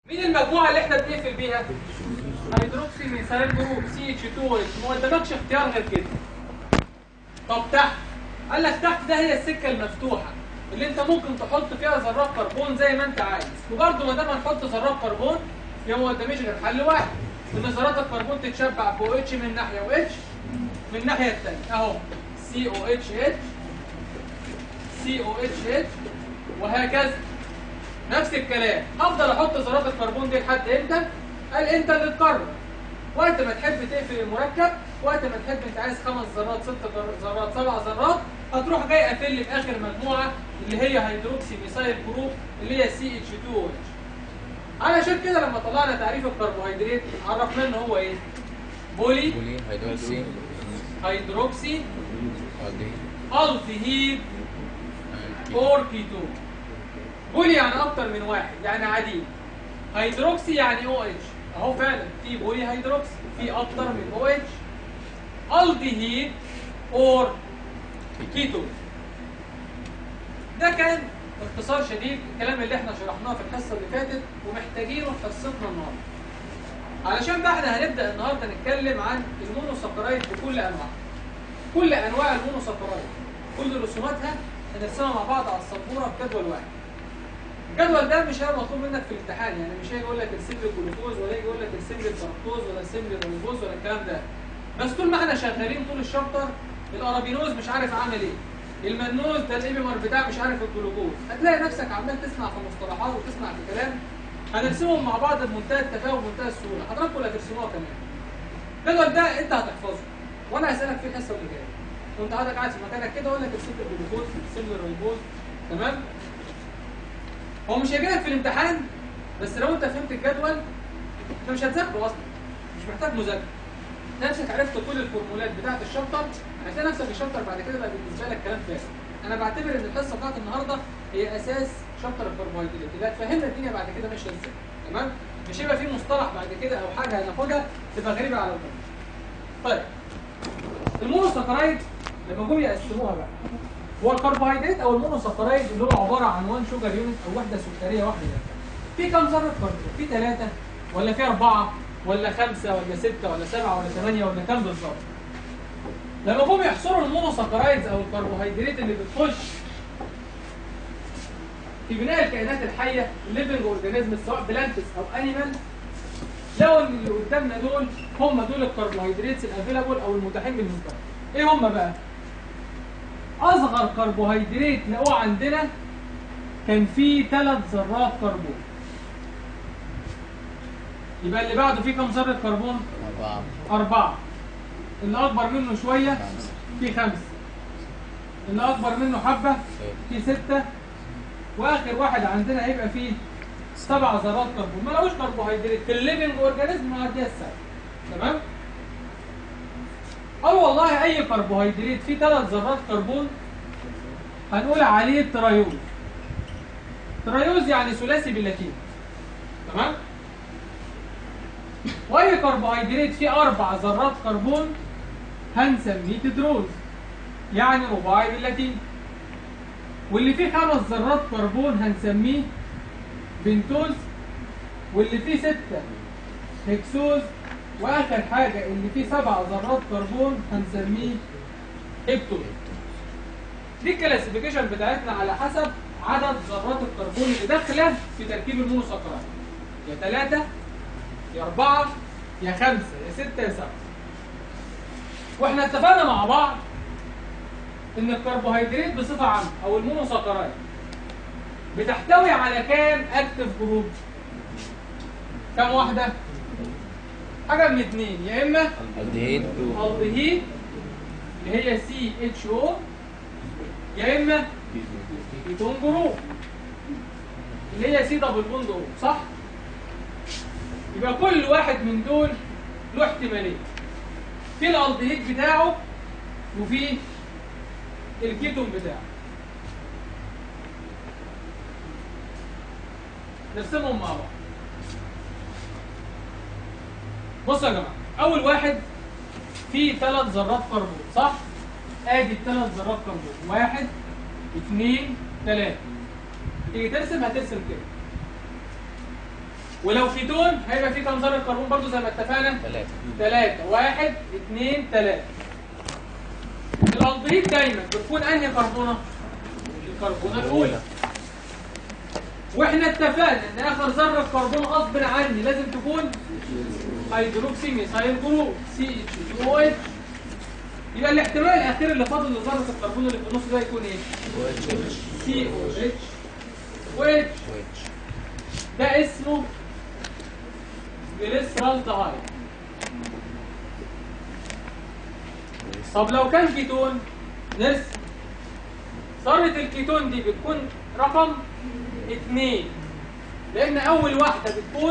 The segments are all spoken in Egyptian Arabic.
مين المجموعه اللي احنا بنقفل بيها هيدروكسي ميثايل جروب سي اتش 2 اتش ما قدامكش اختيار غير كده طب تحت قال لك تحت ده هي السكه المفتوحه اللي انت ممكن تحط فيها ذرات كربون زي ما انت عايز وبرده ما دام هنحط ذرات كربون يبقى ما قداميش غير حل واحد ان ذرات الكربون تتشبع ب اتش من ناحيه و اتش من الناحيه الثانيه اهو سي او اتش اتش سي او اتش اتش وهكذا نفس الكلام هفضل احط ذرات الكربون دي لحد امتى قال انت اللي تقرر وقت ما تحب تقفل المركب وقت ما تحب انت عايز خمس ذرات ست ذرات سبع ذرات هتروح جاي قافل لي في اخر مجموعه اللي هي هيدروكسي ميثايل جروب اللي هي سي اتش 2 او اتش علشان كده لما طلعنا تعريف الكربوهيدرات عرفنا ان هو ايه بولي بولي هيدروكسي هيدروكسي الدهيد الدهيد اور كيتون بولي يعني اكتر من واحد يعني عديد هيدروكسي يعني او اتش اهو فعلا في بولي هيدروكسي في اكتر من او اتش الدهيد اور كيتون ده كان باختصار شديد الكلام اللي احنا شرحناه في الحصه اللي فاتت ومحتاجينه في حصتنا النهارده علشان بقى احنا هنبدا النهارده نتكلم عن المونوساكرايد بكل انواعها كل انواع المونوساكرايد كل رسوماتها هنرسمها مع بعض على السبوره في جدول واحد الجدول ده مش هيبقى مطلوب منك في الامتحان يعني مش هيجي يقول لك ارسم لي الجلوكوز ولا يجي يقول لك ارسم لي الفركتوز ولا ارسم لي الريبوز ولا الكلام ده بس طول ما احنا شغالين طول الشابتر الارابينوز مش عارف عامل ايه المنوز ده الايبيمر بتاع مش عارف الجلوكوز هتلاقي نفسك عمال تسمع في مصطلحات وتسمع في كلام هنرسمهم مع بعض بمنتهى التفاهم ومنتهى السهوله حضراتكم اللي هترسموها كمان الجدول ده انت هتحفظه وانا هسالك فيه الحصه اللي جايه وانت قاعد قاعد في مكانك كده اقول لك ارسم لي الجلوكوز ارسم لي الريبوز تمام هو مش هيجي لك في الامتحان بس لو انت فهمت الجدول انت مش هتذاكره اصلا مش محتاج مذاكره نفسك عرفت كل الفورمولات بتاعه الشابتر هتلاقي نفسك الشابتر بعد كده بقى بالنسبه لك كلام فارغ انا بعتبر ان الحصه بتاعت النهارده هي اساس شابتر الكربوهيدرات اللي هتفهمنا الدنيا بعد كده ماشيه ازاي تمام مش هيبقى في مصطلح بعد كده او حاجه هناخدها تبقى غريبه على الكل طيب المونوساكرايد لما جم يقسموها بقى هو الكربوهيدرات او المونوساكرايد اللي هو عباره عن 1 شوجر يونت او وحده سكريه واحده في كام ذره كربون في ثلاثه ولا في اربعه ولا خمسه ولا سته ولا سبعه ولا ثمانيه ولا كام بالظبط لما جم يحصروا المونوساكرايدز او الكربوهيدرات اللي بتخش في بناء الكائنات الحيه الليفنج اورجانيزم سواء بلانتس او انيمال لقوا ان اللي قدامنا دول هم دول الكربوهيدرات الافيلابل او المتاحين بالنسبه ايه هم بقى؟ اصغر كربوهيدرات لقوه عندنا كان فيه ثلاث ذرات كربون يبقى اللي بعده فيه كم ذره كربون؟ أربعة أربعة اللي أكبر منه شوية خمسة في خمسة اللي أكبر منه حبة في ستة وآخر واحد عندنا هيبقى فيه سبع ذرات كربون ما لقوش كربوهيدرات في الليفنج أورجانيزم معديها السبع تمام؟ قالوا والله أي كربوهيدرات فيه ثلاث ذرات كربون هنقول عليه تريوز تريوز يعني ثلاثي باللاتين تمام؟ واي كربوهيدرات فيه اربع ذرات كربون هنسميه تدروز يعني رباعي باللاتين واللي فيه خمس ذرات كربون هنسميه بنتوز واللي فيه ستة هكسوز واخر حاجة اللي فيه سبع ذرات كربون هنسميه هيبتوز دي الكلاسيفيكيشن بتاعتنا على حسب عدد ذرات الكربون اللي داخله في تركيب المونوساكرايد يا ثلاثة يا أربعة يا خمسة يا ستة يا سبعة واحنا اتفقنا مع بعض ان الكربوهيدرات بصفة عامة او المونوساكرايد بتحتوي على كام اكتف جروب كام واحدة حاجة من اتنين يا اما الدهيد الدهيد اللي هي سي اتش او يا اما كيتون جروب اللي هي سي دبل بوند او صح يبقى كل واحد من دول له احتمالين في الالدهيد بتاعه وفي الكيتون بتاعه نرسمهم مع بعض بصوا يا جماعه اول واحد فيه ثلاث ذرات كربون صح ادي الثلاث ذرات كربون واحد اثنين ثلاثه تيجي ترسم هترسم كده ولو كيتون هيبقى فيه كام ذره كربون برضو زي ما اتفقنا ثلاثة ثلاثة واحد اثنين ثلاثة الالدهيد دايما بتكون انهي كربونة؟ الكربونة الأولى واحنا اتفقنا ان اخر ذرة كربون غصب عني لازم تكون هيدروكسي ميثايل جروب سي اتش او اتش يبقى الاحتمال الاخير اللي فاضل لذرة الكربون اللي في النص ده يكون ايه؟ و اتش اتش سي او اتش و اتش و اتش ده اسمه جليسرال دهايد طب لو كان كيتون نرسم ذرة الكيتون دي بتكون رقم اتنين لأن أول واحدة بتكون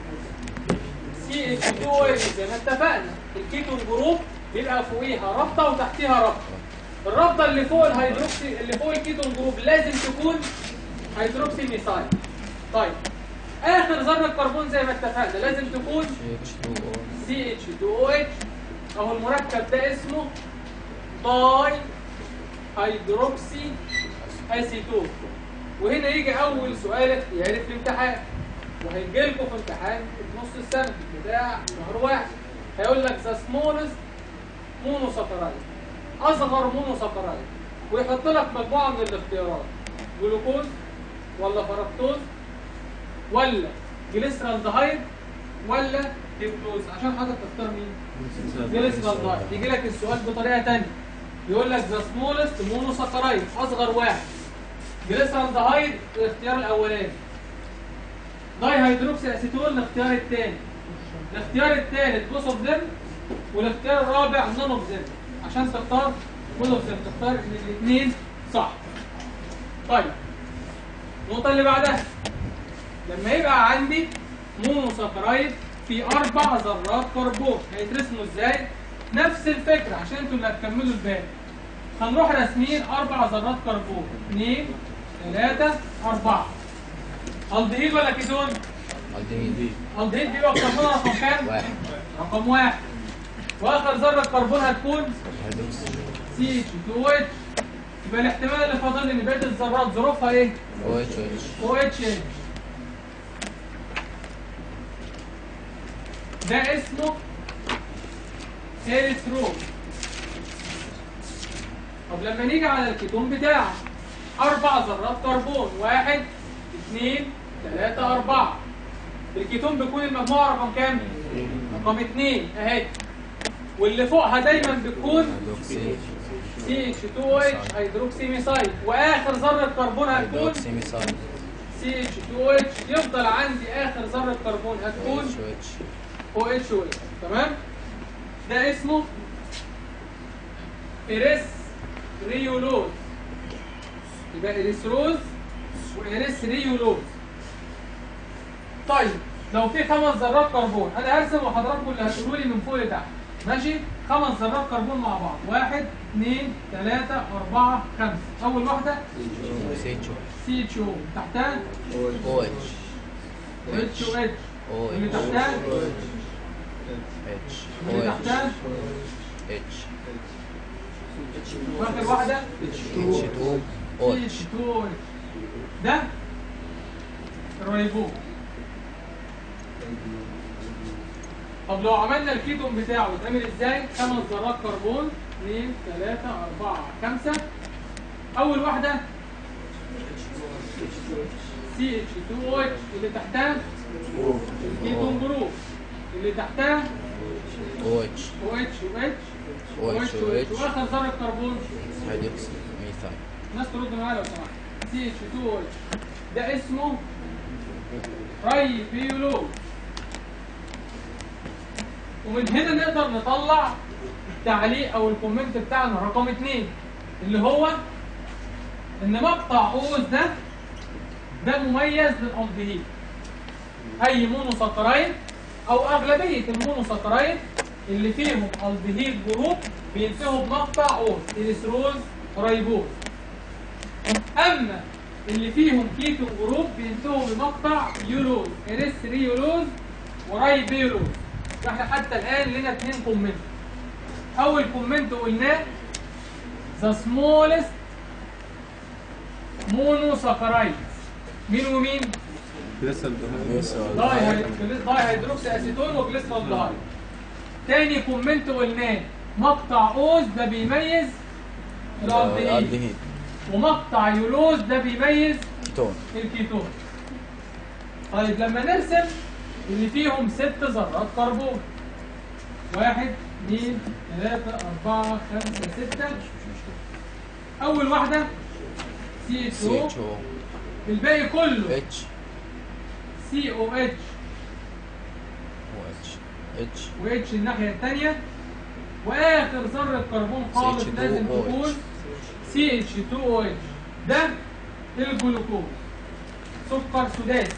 سي اتش 2 زي ما اتفقنا الكيتون جروب بيبقى فوقيها رابطة وتحتيها رابطة الرابطة اللي فوق الهيدروكسي اللي فوق الكيتون جروب لازم تكون هيدروكسي ميثايل طيب آخر ذرة كربون زي ما اتفقنا لازم تكون سي اتش 2 او سي اتش 2 او اتش اهو المركب ده اسمه باي هيدروكسي اسيتون وهنا يجي اول سؤال اختياري في الامتحان وهيجي لكم في امتحان في نص السنه بتاع شهر واحد هيقول لك ذا سمولست مونوساكرايد اصغر مونوساكرايد ويحط لك مجموعه من الاختيارات جلوكوز ولا فركتوز ولا جليسرالدهايد ولا ديبلوز عشان حضرتك تختار مين جليسرالدهايد يجي لك السؤال بطريقه ثانيه يقول لك ذا سمولست مونوساكرايد اصغر واحد جليسرالدهايد الاختيار الاولاني داي هيدروكسي اسيتون الاختيار الثاني الاختيار الثالث بوث اوف ذم والاختيار الرابع نون اوف ذم عشان تختار بوث اوف ذم تختار ان الاثنين صح طيب النقطه اللي بعدها لما يبقى عندي مونوساكرايد في اربع ذرات كربون هيترسموا ازاي نفس الفكره عشان انتوا اللي هتكملوا الباقي هنروح راسمين اربع ذرات كربون اثنين ثلاثة أربعة الدهيد ولا كيتون؟ الدهيد الدهيد بيبقى كربون رقم كام؟ واحد رقم واحد واخر ذرة كربون هتكون هيدروكسي سي اتش 2 اتش يبقى الاحتمال اللي فاضل ان بقية الذرات ظروفها ايه؟ او اتش اتش او اتش اتش ده اسمه اريثروز طب لما نيجي على الكيتون بتاعه اربع ذرات كربون واحد اثنين ثلاثة أربعة الكيتون بيكون المجموعة رقم كام؟ رقم اثنين اهي واللي فوقها دايما بتكون هيدروكسي سي اتش 2 اتش هيدروكسي ميثايل واخر ذرة كربون هتكون هيدروكسي ميثايل سي اتش 2 اتش يفضل عندي اخر ذره كربون او هتكون اتش اتش او اتش او اتش تمام ده اسمه اريس ريولوز يبقى اريثروز واريس ريولوز طيب لو في خمس ذرات كربون انا هرسم وحضراتكم اللي هتقولوا لي من فوق لتحت ماشي خمس ذرات كربون مع بعض واحد اثنين ثلاثة أربعة خمسة أول واحدة سي اتش سي اتش او تحتها او اتش اتش او اتش او اللي اتش تحتها اتش اللي او اتش تحتها اتش واخر واحدة اتش 2 او سي اتش اتش 2 اتش ده الريبو طب لو عملنا الكيتون بتاعه يتعمل ازاي؟ خمس ذرات كربون 2 3 4 5 اول واحدة سي اتش 2 او اتش اللي تحتها الكيتون جروب اللي تحتها او اتش او اتش او اتش او اتش او اتش واخر ذرة كربون هيدروكسي ميثايل الناس ترد معايا لو سمحت سي اتش 2 او اتش ده اسمه رايبيولوز ومن هنا نقدر نطلع التعليق او الكومنت بتاعنا رقم اتنين اللي هو ان مقطع اوز ده ده مميز للالدهيد اي مونوساكرايد او اغلبيه المونوساكرايد اللي فيهم الدهيد جروب بينتهوا بمقطع اوز اليسروز رايبوز اما اللي فيهم كيتو جروب بينتهوا بمقطع يولوز اريثريولوز ورايبيولوز احنا حتى الان لنا اثنين كومنت اول كومنت قلناه ذا سمولست مونوساكرايد مين ومين لسه الدهون داي هيد- داي هيدروكس اسيتون وجليسرالدهايد تاني كومنت قلناه مقطع اوز ده بيميز الالدهيد الالدهيد ومقطع يولوز ده بيميز كيتون الكيتون طيب لما نرسم اللي فيهم ست ذرات كربون واحد اثنين ثلاثة أربعة خمسة ستة أول واحدة سي اتش سي او اتش او الباقي كله اتش سي او اتش و اتش اتش واتش الناحية التانية وآخر ذرة كربون خالص CH2OH. لازم تكون سي اتش 2 او اتش ده الجلوكوز سكر سداسي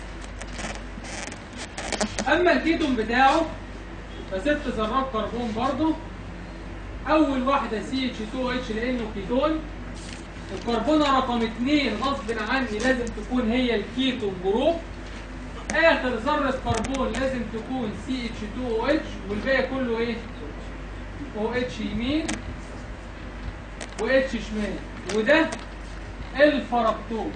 أما الكيتون بتاعه فست ذرات كربون برضه أول واحدة سي اتش 2 او اتش لأنه كيتون الكربونة رقم اتنين غصب عني لازم تكون هي الكيتون جروب اخر ذره كربون لازم تكون سي اتش 2 او اتش والباقي كله ايه او اتش يمين و اتش شمال وده الفركتوز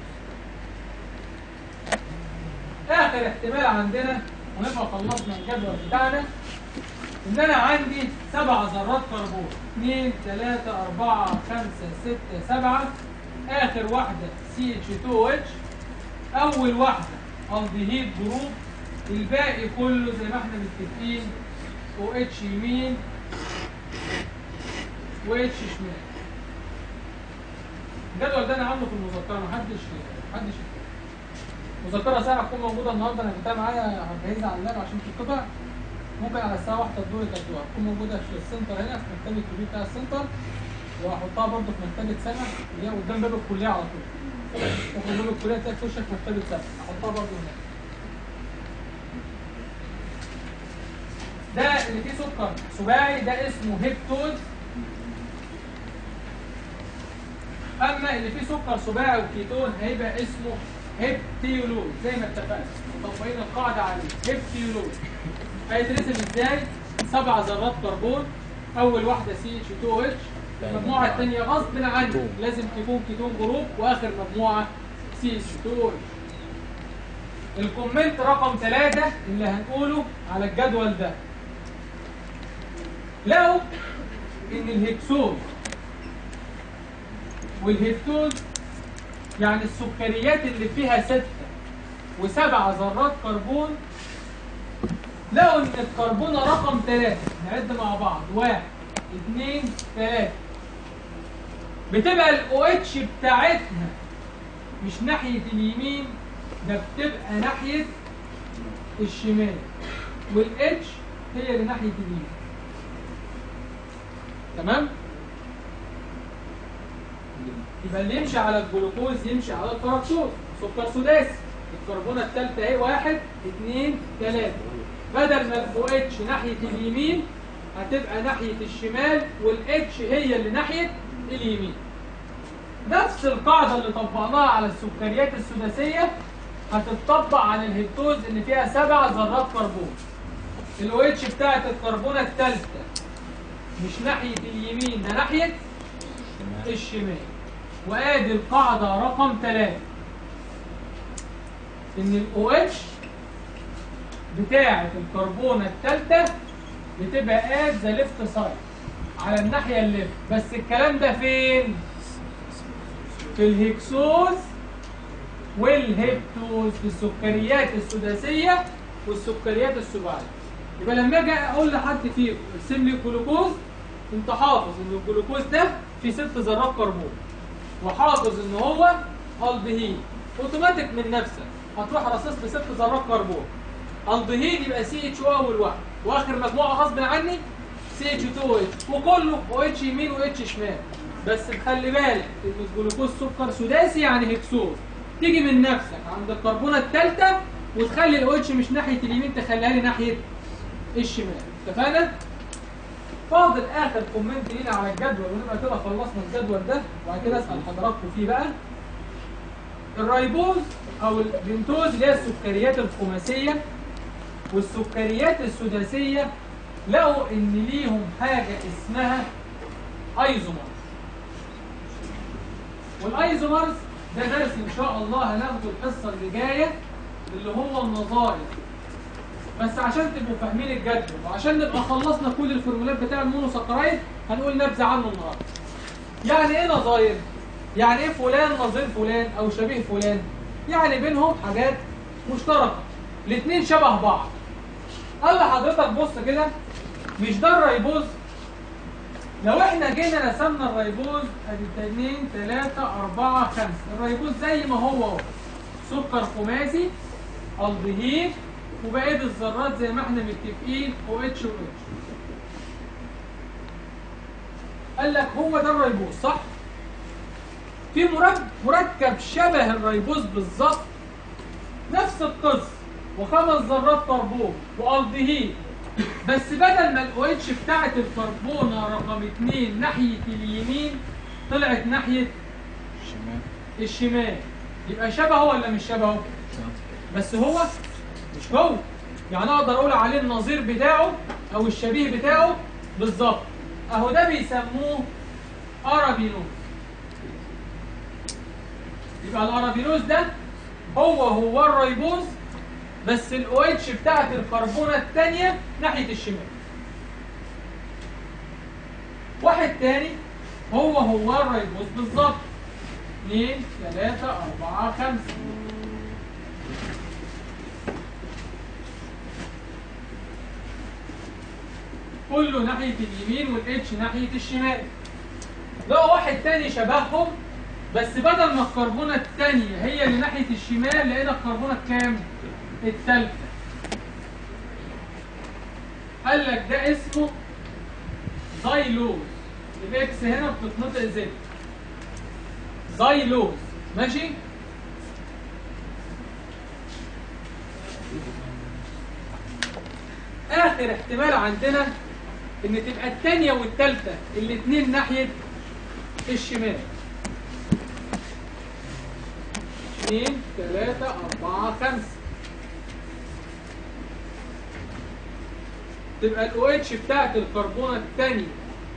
اخر احتمال عندنا ونبقى خلصنا الجدول بتاعنا ان انا عندي سبع ذرات كربون 2 3 4 5 6 7 اخر واحده سي اتش 2 او اتش اول واحده الدهيد جروب الباقي كله زي ما احنا متفقين او اتش يمين و اتش شمال الجدول ده انا عامله في المذكره محدش محدش مذكره ساعه تكون موجوده النهارده انا جبتها معايا هجهزها على اللاب عشان تتقطع ممكن على الساعه 1 الظهر تاخدوها تكون موجوده في السنتر هنا في مكتبه الكبير بتاع السنتر وهحطها برضه في مكتبه سنه اللي هي قدام باب الكليه على طول تخرج من الكليه تلاقي في وشك مكتبه سنه احطها برضه هناك ده اللي فيه سكر سباعي ده اسمه هيبتوز اما اللي فيه سكر سباعي وكيتون هيبقى اسمه هيبتيولوز زي ما اتفقنا مطبقين القاعده عليه هيبتيولوز هيترسم ازاي سبع ذرات كربون اول واحده سي اتش 2 اتش المجموعه الثانيه غصب عني كيتون. لازم تكون كيتون جروب واخر مجموعه سي اتش 2 اتش الكومنت رقم ثلاثة اللي هنقوله على الجدول ده لقوا ان الهكسون والهيفتون يعني السكريات اللي فيها ستة وسبع ذرات كربون لقوا ان الكربونة رقم ثلاثة نعد مع بعض واحد اثنين ثلاثة بتبقى الاو اتش بتاعتها مش ناحية اليمين ده بتبقى ناحية الشمال والاتش هي اللي ناحية اليمين تمام؟ يبقى اللي يمشي على الجلوكوز يمشي على الفركتوز سكر سداسي الكربونة الثالثة اهي واحد اثنين ثلاثة بدل ما الاو اتش ناحية اليمين هتبقى ناحية الشمال والاتش هي اللي ناحية اليمين نفس القاعدة اللي طبقناها على السكريات السداسية هتطبق على الهيبتوز اللي فيها سبع ذرات كربون الاو اتش بتاعت الكربونة الثالثة مش ناحية اليمين ده ناحية الشمال وادي القاعدة رقم ثلاثة ان الاو اتش بتاعة الكربونة الثالثة بتبقى ات ذا ليفت سايد على الناحية الليفت بس الكلام ده فين؟ في الهكسوز والهيبتوز في السكريات السداسية والسكريات السباعية يبقى لما اجي اقول لحد فيكم ارسم لي الجلوكوز انت حافظ ان الجلوكوز ده فيه ست ذرات كربون وحافظ ان هو الدهيد اوتوماتيك من نفسك هتروح رصص لي ست ذرات كربون الدهيد يبقى سي اتش او اول واحد واخر مجموعه غصب عني سي اتش 2 او اتش وكله او اتش يمين و اتش شمال بس خلي بالك ان الجلوكوز سكر سداسي يعني هكسوز تيجي من نفسك عند الكربونه الثالثه وتخلي الاو اتش مش ناحيه اليمين تخليها لي ناحيه الشمال اتفقنا؟ فاضل اخر كومنت لينا على الجدول ونبقى كده خلصنا الجدول ده وبعد كده اسال حضراتكم فيه بقى الريبوز او البنتوز اللي هي السكريات الخماسيه والسكريات السداسيه لقوا ان ليهم حاجه اسمها ايزومرز والايزومرز ده درس ان شاء الله هناخده الحصه اللي جايه اللي هو النظائر بس عشان تبقوا فاهمين الجدول وعشان نبقى خلصنا كل الفورمولات بتاع المونوساكرايد هنقول نبذه عنه النهارده يعني ايه نظاير يعني ايه فلان نظير فلان او شبيه فلان يعني بينهم حاجات مشتركه الاثنين شبه بعض قال لحضرتك بص كده مش ده الريبوز لو احنا جينا رسمنا الريبوز ادي 2 3 4 5 الريبوز زي ما هو اهو سكر خماسي الدهيد وبقيه الذرات زي ما احنا متفقين او اتش و اتش قال لك هو ده الريبوز صح في مركب مركب شبه الريبوز بالظبط نفس القصه وخمس ذرات كربون والدهيد بس بدل ما الاو اتش بتاعت الكربونه رقم 2 ناحيه اليمين طلعت ناحيه شمال الشمال يبقى شبهه ولا مش شبهه بس هو مش هو يعني اقدر اقول عليه النظير بتاعه او الشبيه بتاعه بالظبط اهو ده بيسموه ارابينوز يبقى الارابينوز ده هو هو الريبوز بس الاو اتش بتاعت الكربونه الثانيه ناحيه الشمال واحد تاني هو هو الريبوز بالظبط 2 3 4 5 كله ناحية اليمين والاتش ناحية الشمال لقوا واحد تاني شبههم بس بدل ما الكربونة التانية هي اللي ناحية الشمال لقينا الكربونة الكام؟ التالتة قال لك ده اسمه زايلوز الاكس هنا بتتنطق زد زايلوز ماشي؟ اخر احتمال عندنا ان تبقى الثانيه والثالثه الاثنين ناحيه الشمال اثنين ثلاثة أربعة خمسة تبقى الاو اتش بتاعت الكربونة الثانية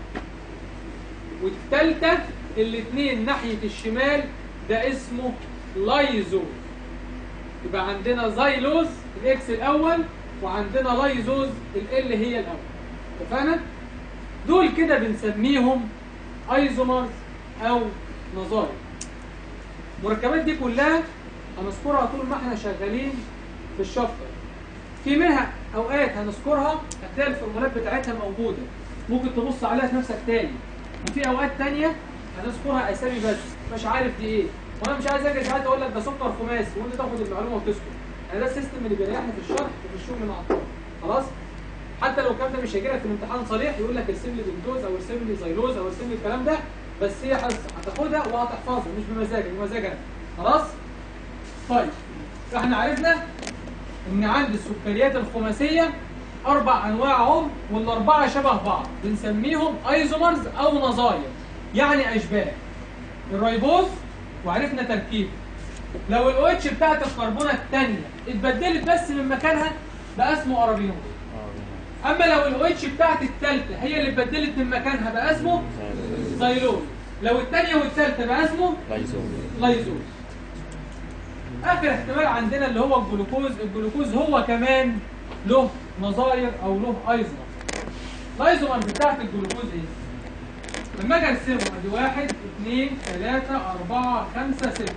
والثالثة الاثنين ناحية الشمال ده اسمه لايزوز يبقى عندنا زايلوز الاكس الاول وعندنا لايزوز ال هي الاول اتفقنا دول كده بنسميهم ايزومرز او نظائر المركبات دي كلها هنذكرها طول ما احنا شغالين في الشفطر في منها اوقات هنذكرها هتلاقي الفورمولات بتاعتها موجوده ممكن تبص عليها في نفسك تاني وفي اوقات تانية هنذكرها اسامي بس مش عارف دي ايه وانا مش عايز اجي ساعات اقول لك ده سكر خماسي وانت تاخد المعلومه وتسكت يعني ده السيستم اللي بيريحني في الشرح وفي الشغل مع الطلبه خلاص حتى لو الكلام ده مش هيجي لك في الامتحان صريح يقول لك ارسم لي بنتوز او ارسم لي زيلوز او ارسم لي الكلام ده بس هي حصه هتاخدها وهتحفظها مش بمزاجك بمزاجك خلاص طيب احنا عرفنا ان عند السكريات الخماسيه اربع انواع هم والاربعه شبه بعض بنسميهم ايزومرز او نظاير يعني اشباه الريبوز وعرفنا تركيبه لو الاو اتش بتاعت الكربونه الثانيه اتبدلت بس من مكانها بقى اسمه ارابينوز اما لو الاو اتش بتاعت الثالثه هي اللي اتبدلت من مكانها بقى اسمه زيلوز لو الثانيه والثالثه بقى اسمه لايزوم لايزوز اخر احتمال عندنا اللي هو الجلوكوز الجلوكوز هو كمان له نظاير او له ايزومر الايزومر بتاعت الجلوكوز ايه لما اجي ارسمه ادي واحد اثنين ثلاثة أربعة خمسة ستة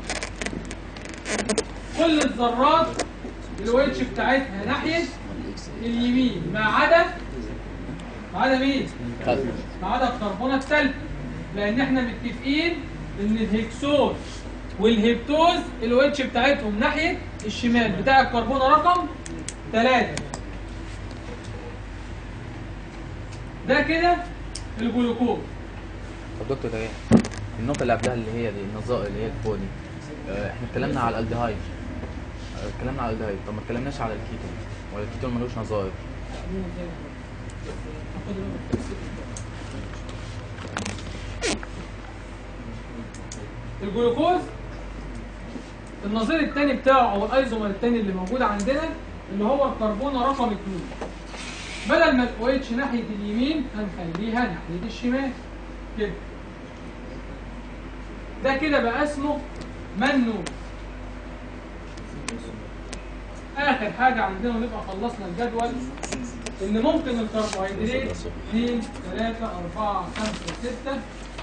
كل الذرات الويتش بتاعتها ناحية اليمين ما عدا ما عدا مين؟ ما عدا الكربونة الثالثة لأن احنا متفقين إن الهكسوز والهيبتوز الويتش بتاعتهم ناحية الشمال بتاع الكربونة رقم ثلاثة ده كده الجلوكوز طب دكتور ده ايه؟ النقطة اللي قبلها اللي هي دي النظائر اللي هي الفوق دي آه، احنا اتكلمنا على الالدهايد آه، اتكلمنا على الالدهايد طب ما اتكلمناش على الكيتون ولا الكيتون ملوش نظائر الجلوكوز النظير الثاني بتاعه او الايزومر الثاني اللي موجود عندنا اللي هو الكربونه رقم 2 بدل ما الاو اتش ناحيه اليمين هنخليها ناحيه الشمال كده ده كده بقى اسمه منو اخر حاجه عندنا ونبقى خلصنا الجدول ان ممكن الكربوهيدرات 2 3 4 5 6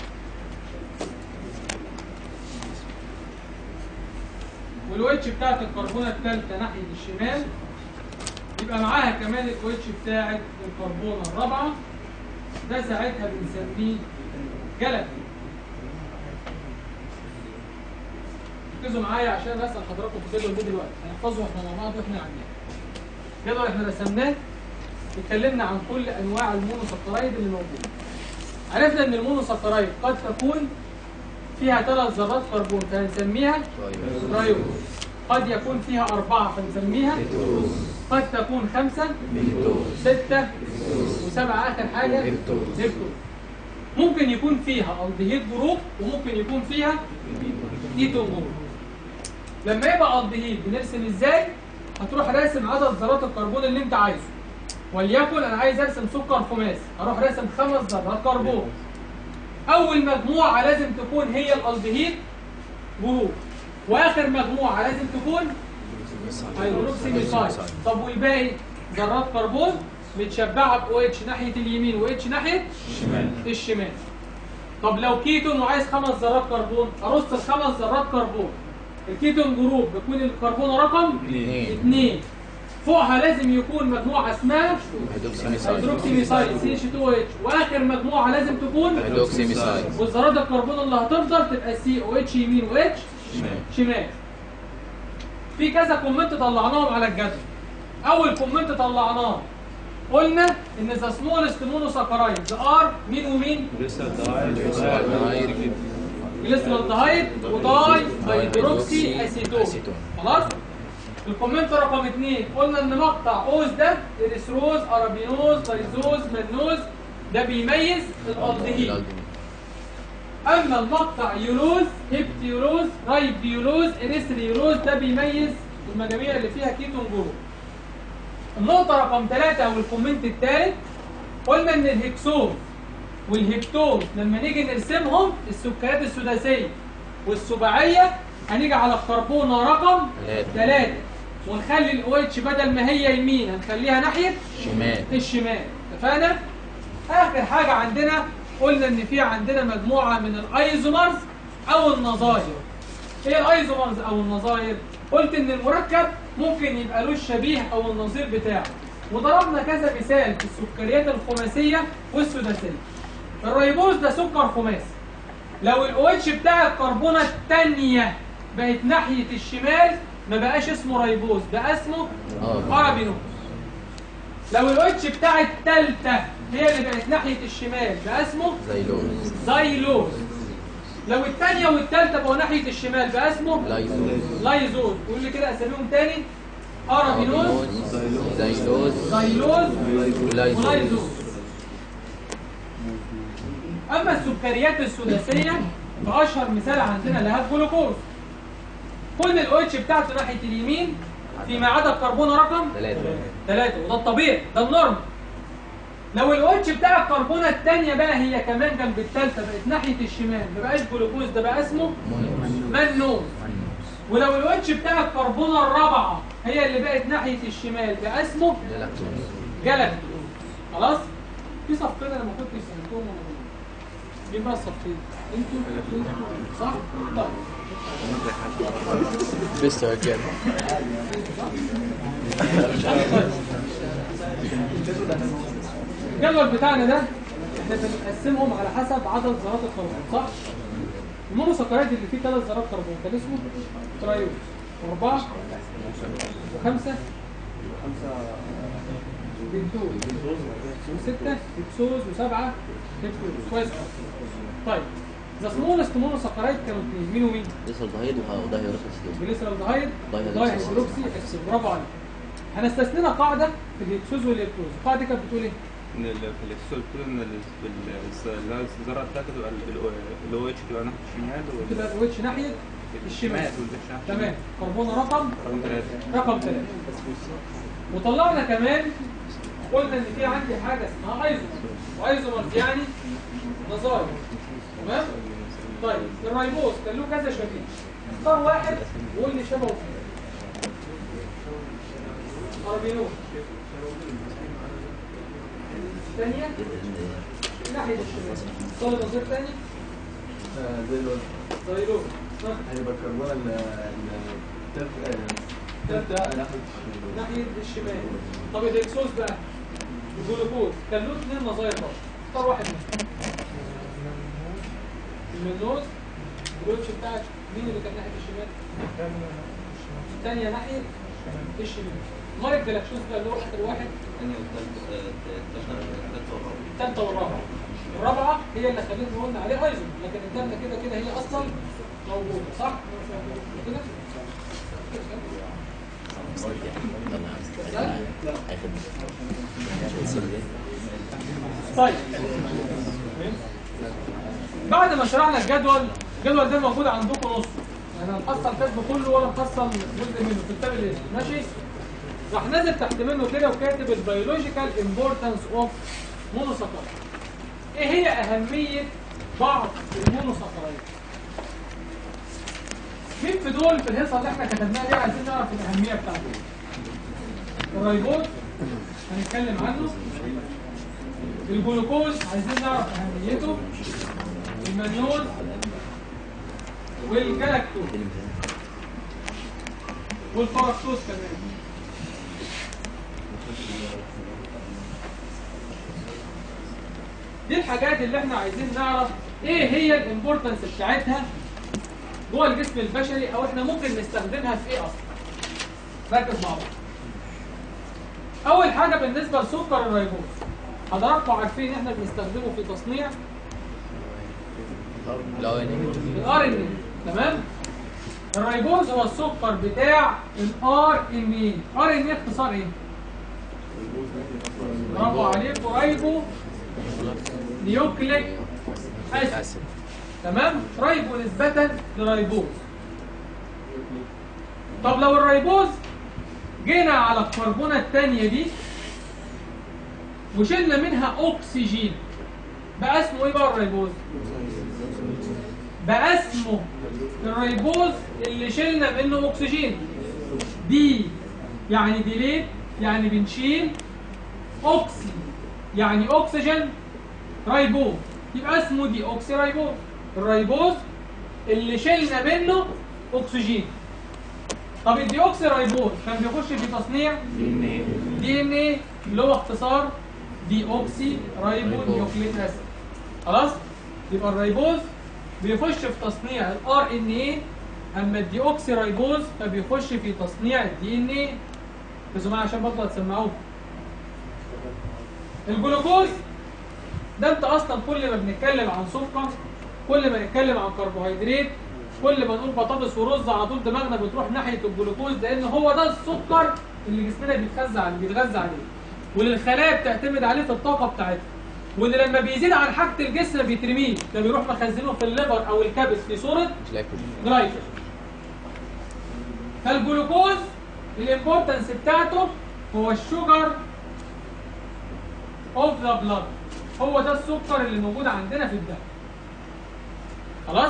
والويتش بتاعت الكربونه الثالثه ناحيه الشمال يبقى معاها كمان الويتش بتاعت الكربونه الرابعه ده ساعتها بنسميه جلد ركزوا معايا عشان اسال حضراتكم في الجدول ده دلوقتي هنحفظه احنا مع بعض واحنا قاعدين جدول احنا رسمناه اتكلمنا عن كل انواع المونوسكرايد اللي موجوده عرفنا ان المونوسكرايد قد تكون فيها ثلاث ذرات كربون فهنسميها رايوز قد يكون فيها أربعة فنسميها قد تكون خمسة ستة وسبعة آخر حاجة نبتون ممكن يكون فيها الدهيد جروب وممكن يكون فيها كيتون جروب لما يبقى الدهيد بنرسم ازاي هتروح راسم عدد ذرات الكربون اللي انت عايزه وليكن انا عايز ارسم سكر خماسي هروح راسم خمس ذرات كربون اول مجموعه لازم تكون هي الالدهيد جروب واخر مجموعه لازم تكون هيدروكسي ميثايل طب والباقي ذرات كربون متشبعه ب OH ناحيه اليمين و H ناحيه الشمال الشمال طب لو كيتون وعايز خمس ذرات كربون ارص الخمس ذرات كربون الكيتون جروب بيكون الكربون رقم اثنين اثنين فوقها لازم يكون مجموعه اسمها هيدروكسي ميثايل هيدروكسي ميثايل سي اتش 2 او اتش واخر مجموعه لازم تكون هيدروكسي ميثايل والذرات الكربون اللي هتفضل تبقى سي او اتش يمين و اتش شمال شمال في كذا كومنت طلعناهم على الجدول اول كومنت طلعناه قلنا ان ذا سمولست مونوساكرايدز ار مين ومين جليسرالدهايد وداي هيدروكسي اسيتون خلاص الكومنت رقم اثنين قلنا ان مقطع اوز ده اريثروز ارابينوز لايزوز منوز ده بيميز الالدهيد اما المقطع يولوز هيبتيولوز رايبيولوز اريثريولوز ده بيميز المجاميع اللي فيها كيتون جروب النقطه رقم ثلاثة او الكومنت الثالث قلنا ان الهكسوز والهبتوز لما نيجي نرسمهم السكريات السداسيه والسباعيه هنيجي على الكربونه رقم ثلاثة. ثلاثة ونخلي الاو اتش بدل ما هي يمين هنخليها ناحيه شمال الشمال اتفقنا اخر حاجه عندنا قلنا ان في عندنا مجموعه من الايزومرز او النظاير ايه الايزومرز او النظاير قلت ان المركب ممكن يبقى له الشبيه او النظير بتاعه وضربنا كذا مثال في السكريات الخماسيه والسداسيه الريبوز ده سكر خماسي لو الاو اتش بتاع الكربونه الثانيه بقت ناحيه الشمال ما بقاش اسمه ريبوز بقى اسمه اه ارابينوز لو الاتش بتاع التالتة هي اللي بقت ناحية الشمال بقى اسمه زي لوز زايلوز لو التانية والتالتة بقوا ناحية الشمال بقى اسمه لايزوز لايزوز قول لي كده اساميهم تاني ارابينوز زي لوز زايلوز ولايزوز ولايزوز اما السكريات الثلاثية فاشهر مثال عندنا لها الجلوكوز كل الاو اتش بتاعته ناحية اليمين فيما عدا الكربون رقم ثلاثة ثلاثة وده الطبيعي ده النورم لو الاو اتش بتاع الكربونه الثانيه بقى هي كمان جنب الثالثه بقت ناحيه الشمال ما بقاش جلوكوز ده بقى اسمه منوز ولو الاو اتش بتاع الكربونه الرابعه هي اللي بقت ناحيه الشمال بقى اسمه جلد خلاص في صفين انا ما كنتش سالتهم ولا بقول. مين بقى الصفين انتوا انتوا صح طيب بس كده الجدول بتاعنا ده احنا بنقسمهم على حسب عدد ذرات الكربون صح؟ المونوسكرايد اللي فيه ثلاث ذرات كربون كان اسمه ترايوز واربعه وخمسه بنتوز وسته هكسوز وسبعه هكسوز كويس طيب ذا سمولست مونوسكرايد كانوا اثنين مين ومين؟ لسه الضهيد وده هيرقص جليسرالدهايد دايهيدروكسي. دايهيدروكسي اكسيد برافو عليك هنستثنينا قاعده في الهكسوز والهكسوز القاعده دي كانت بتقول ايه؟ ان ال- في الاكسسوار بتقول ان ال- في ال- اللي هو الذره الثالثه تبقى الاو اتش تبقى ناحيه الشمال وال- تبقى الويتش ناحيه الشمال والبيتش ناحية تمام كربون رقم رقم ثلاثة رقم 3 وطلعنا كمان قلنا ان في عندي حاجه اسمها ايزومر وايزومرز يعني نظائر تمام طيب الريبوز كان له كذا شبيه اختار واحد وقول لي شبهه فيه ارابينول الثانيه ناحيه الشمال صوت نظير ثاني زيلون ها، هيبقى الكربون ال- ال- التالتة ناحية الشمال. ناحيه الشمال طب الاكسوس بقى الجلوكوز كان له اثنين نظاير برضه اختار واحد منهم المنوز الويتش بتاعك مين اللي كان ناحيه الشمال؟ الثانيه ناحيه الشمال مارك جلاكسوس بقى اللي هو اخر واحد الثانية والثالثة الثالثة الثالثة والرابعة الثالثه والرابعه الرابعه هي اللي خلينا قلنا عليه ايزون لكن الثالثه كده كده هي اصلا موجوده صح؟ كده؟ طيب بعد ما شرحنا الجدول الجدول ده موجود عندكم نص يعني هنحصل كاتبه كله ولا نحصل جزء منه في كتاب الاسم ماشي راح نازل تحت منه كده وكاتب البيولوجيكال امبورتنس اوف مونوساكرايد ايه هي اهميه بعض المونوساكرايد مين في دول في الهيصه اللي احنا كتبناها دي عايزين نعرف الاهميه بتاعته الريبوت هنتكلم عنه الجلوكوز عايزين نعرف اهميته المنيول والجلاكتوز والفركتوز كمان دي الحاجات اللي احنا عايزين نعرف ايه هي الامبورتنس بتاعتها جوه الجسم البشري او احنا ممكن نستخدمها في ايه اصلا ركز مع بعض اول حاجه بالنسبه لسكر الريبوز حضراتكم عارفين احنا بنستخدمه في تصنيع لا يعني الار ان اي تمام الريبوز هو السكر بتاع الار ان اي ار ان اي اختصار ايه برافو عليكم رايبو نيوكليك اسيد اسف تمام رايبو نسبة لريبوز طب لو الريبوز جينا على الكربونة الثانية دي وشلنا منها اكسجين بقى اسمه ايه بقى الريبوز بقى اسمه الريبوز اللي شلنا منه اكسجين دي يعني ديليت يعني بنشيل اوكسي يعني اكسجين ريبوز يبقى اسمه دي اوكسي ريبوز الريبوز اللي شلنا منه اكسجين طب الدي اوكسي ريبوز كان بيخش في تصنيع دي ان ايه اللي هو اختصار دي اوكسي ريبو نيوكليك اسيد خلاص يبقى الريبوز بيخش في تصنيع الار ان ايه اما الدي اوكسي ريبوز فبيخش في تصنيع الدي ان ايه بس معايا عشان برضه هتسمعوه الجلوكوز ده انت اصلا كل ما بنتكلم عن سكر كل ما نتكلم عن كربوهيدرات كل ما نقول بطاطس ورز على طول دماغنا بتروح ناحيه الجلوكوز لان هو ده السكر اللي جسمنا بيتغذى عليه بيتغذى عليه واللي الخلايا بتعتمد عليه في الطاقه بتاعتها واللي لما بيزيد عن حاجه الجسم بيترميه ده بيروح مخزنه في الليفر او الكبد في صوره مش لاقي جلايكوجين فالجلوكوز الامبورتنس بتاعته هو الشوجر اوف ذا بلاد هو ده السكر اللي موجود عندنا في الدم خلاص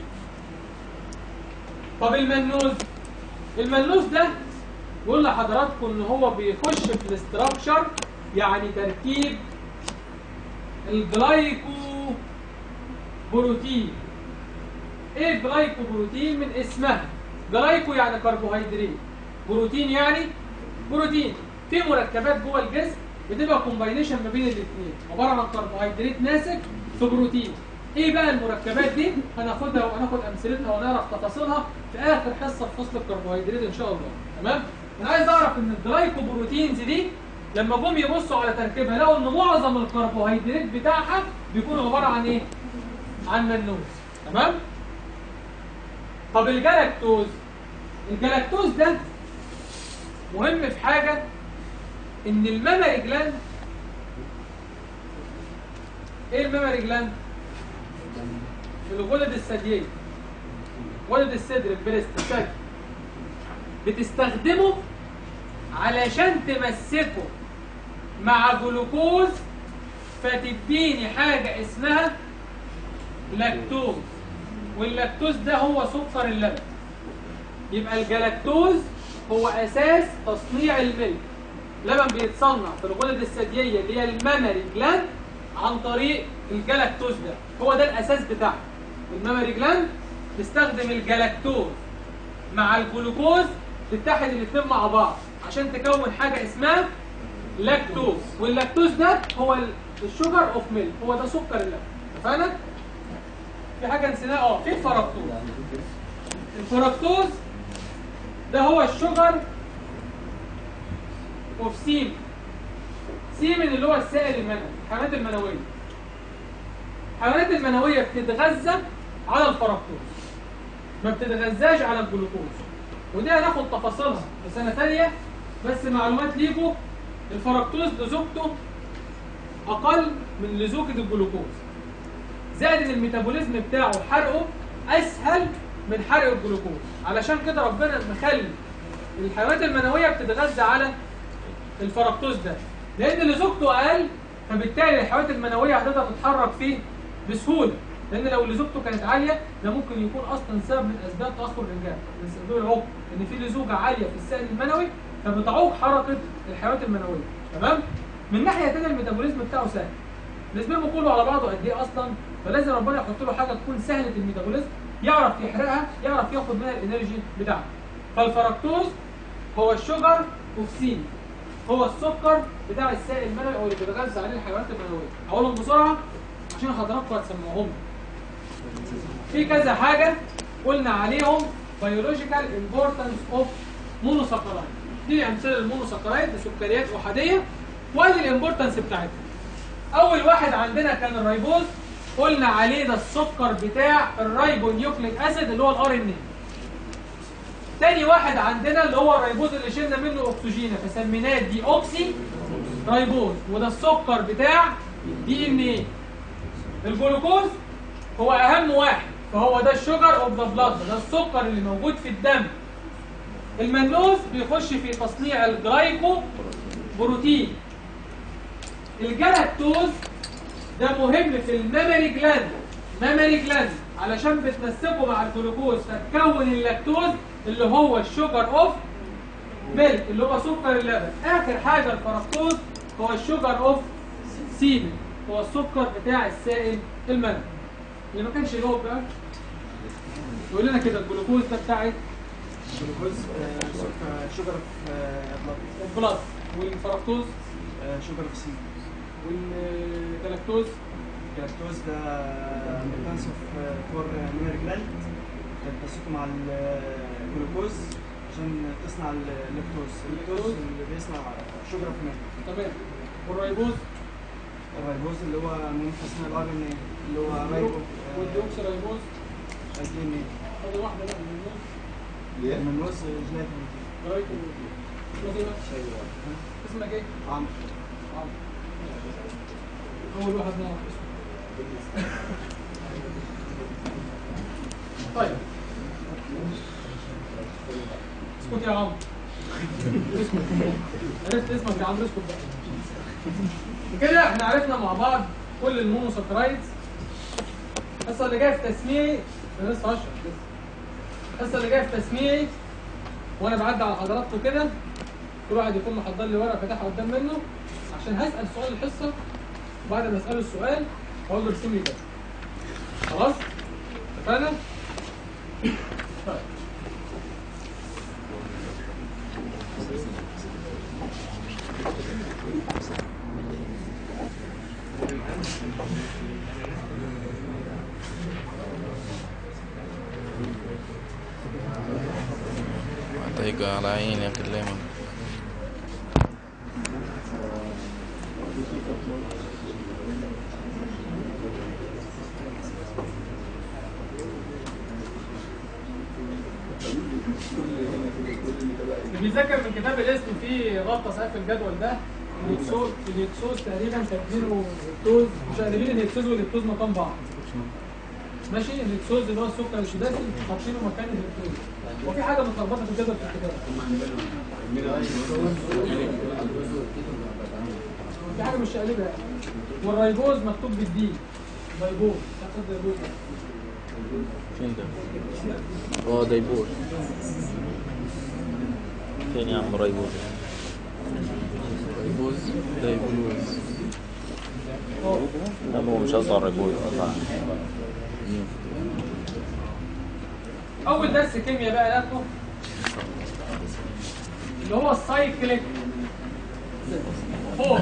طب المنوز المنوز ده يقول لحضراتكم ان هو بيخش في الاستراكشر يعني تركيب الجلايكو بروتين ايه الجلايكو بروتين من اسمها جلايكو يعني كربوهيدرات بروتين يعني بروتين في مركبات جوه الجسم بتبقى كومباينيشن ما بين الاثنين عباره عن كربوهيدرات ناسك في بروتين ايه بقى المركبات دي هناخدها وهناخد امثلتها ونعرف تفاصيلها في اخر حصه في فصل الكربوهيدرات ان شاء الله تمام انا عايز اعرف ان الجلايكو بروتينز دي لما جم يبصوا على تركيبها لقوا ان معظم الكربوهيدرات بتاعها بيكون عباره عن ايه عن منوز تمام طب الجلاكتوز الجلاكتوز ده مهم في حاجه ان المامري جلاند ايه المامري جلاند الغدد الثدييه غدد الصدر البريست الثدي بتستخدمه علشان تمسكه مع جلوكوز فتديني حاجه اسمها لاكتوز واللاكتوز ده هو سكر اللبن يبقى الجلاكتوز هو اساس تصنيع الملك لبن بيتصنع في الغدد الثدييه اللي هي المامري جلاند عن طريق الجلاكتوز ده هو ده الاساس بتاعها المامري جلاند تستخدم الجلاكتوز مع الجلوكوز تتحد الاثنين مع بعض عشان تكون حاجه اسمها لاكتوز واللاكتوز ده هو ال- الشوجر اوف ميلك هو ده سكر اللبن اتفقنا في حاجه نسيناها اه في الفركتوز الفركتوز ده هو الشوجر اوف سيم سيمن اللي هو السائل المنوي الحيوانات المنويه الحيوانات المنويه بتتغذى على الفركتوز ما بتتغذاش على الجلوكوز ودي هناخد تفاصيلها في سنه ثانيه بس معلومات ليكم الفركتوز لزوجته اقل من لزوجه الجلوكوز زائد ان الميتابوليزم بتاعه حرقه اسهل من حرق الجلوكوز علشان كده ربنا مخلي الحيوانات المنويه بتتغذى على الفركتوز ده لان لزوجته اقل فبالتالي الحيوانات المنويه هتقدر تتحرك فيه بسهوله لان لو لزوجته كانت عاليه ده ممكن يكون اصلا سبب من اسباب تاخر الانجاب من اسباب العوق ان في لزوجه عاليه في السائل المنوي فبتعوق حركه الحيوانات المنويه تمام من ناحيه ثانيه الميتابوليزم بتاعه سهل الاسبرم كله على بعضه قد ايه اصلا فلازم ربنا يحط له حاجه تكون سهله الميتابوليزم يعرف يحرقها يعرف ياخد منها الانرجي بتاعها فالفركتوز هو الشجر اوف سين هو السكر بتاع السائل المنوي او اللي بيتغذى عليه الحيوانات المنويه اقولهم بسرعه عشان حضراتكم هتسمعوهم في كذا حاجه قلنا عليهم biological importance of monosaccharide دي امثله المونوساكرايد سكريات احاديه وادي الامبورتنس بتاعتها اول واحد عندنا كان الريبوز قلنا عليه ده السكر بتاع الريبو نيوكليك اسيد اللي هو الار ان تاني واحد عندنا اللي هو الريبوز اللي شلنا منه اكسجين فسميناه دي اوكسي ريبوز وده السكر بتاع دي ان ايه الجلوكوز هو اهم واحد فهو ده الشوجر اوف ذا بلاد ده السكر اللي موجود في الدم المنوز بيخش في تصنيع الجلايكو بروتين الجلاكتوز ده مهم في الميموري جلاند ميموري جلاند علشان بتمسكه مع الجلوكوز فتكون اللاكتوز اللي هو الشوجر اوف ميلك اللي هو سكر اللبن اخر حاجه الفركتوز هو الشوجر اوف سيمن هو السكر بتاع السائل المنوي اللي ما كانش له بقى يقول لنا كده الجلوكوز ده بتاع ايه؟ جلوكوز شوجر في البلس والفركتوز شوجر في سي والجلاكتوز اللاكتوز ده امبورتانس اوف فور ميموري جلاند بتمسكه مع الجلوكوز عشان تصنع اللاكتوز اللاكتوز اللي بيصنع شوجر في ميلك تمام والريبوز الريبوز اللي هو من تصنيع الار ان اللي هو ريبو والديوكسي ريبوز دي ان هذه واحده بقى من النص المنوز جيلاتين جلايكو اسمك ايه بقى؟ اسمك ايه؟ عمرو عمرو. اول واحد نعرف اسمه طيب اسكت يا عمرو اسكت عرفت اسمك يا عمرو اسكت بقى كده احنا عرفنا مع بعض كل المونوساكرايدز الحصه اللي جايه في تسميعي انا لسه هشرح لسه الحصه اللي جايه في تسميعي وانا بعدي على حضراتكم كده كل واحد يكون محضر لي ورقه فاتحها قدام منه عشان هسال سؤال الحصه وبعد ما اساله السؤال اقول له ارسم لي ده خلاص اتفقنا طيب هتيجي على عيني اكلمك اللي بيذاكر من كتاب الاسم فيه غطى سقف الجدول ده الهكسوز الهكسوز تقريبا كاتبينه الهكسوز مش قادرين الهكسوز والهكسوز مكان بعض ماشي الهكسوز اللي هو السكر السداسي حاطينه مكان الهكسوز وفي حاجه متلخبطه في الجدول في الكتاب في حاجه مش قالبها يعني والريبوز مكتوب بالدي ريبوز تاخد ريبوز فين ده؟ اه دايبور فين يا عم ريبور ريبوز دايبلوز لا هو مش قصده على الريبوز اول درس كيمياء بقى ناخده اللي هو السايكليك فور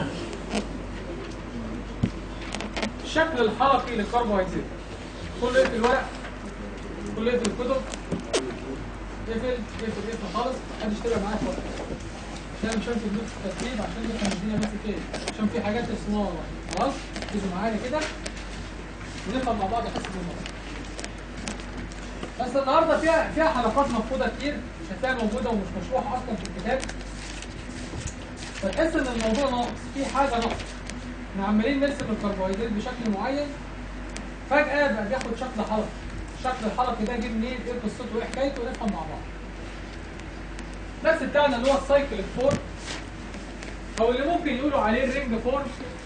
الشكل الحلقي للكربوهيدرات كله ايه في الورق كله ايه في الكتب اقفل اقفل اقفل خالص محدش يتابع معايا خالص عشان مش هنسى النوت في الترتيب عشان نفهم الدنيا ماشيه كده عشان في حاجات اسمها خلاص ركزوا معايا كده ونفهم مع بعض حسب الموضوع بس النهارده فيها فيها حلقات مفقوده كتير مش هتلاقيها موجوده ومش مشروحه اصلا في الكتاب فتحس ان الموضوع ناقص في حاجه ناقصه احنا عمالين نرسم الكربوهيدرات بشكل معين فجاه بقى بياخد شكل حلقي الشكل الحلقي ده جه منين ايه قصته وايه حكايته ونفهم مع بعض الدرس بتاعنا اللي هو السايكل فور او اللي ممكن يقولوا عليه الرينج فور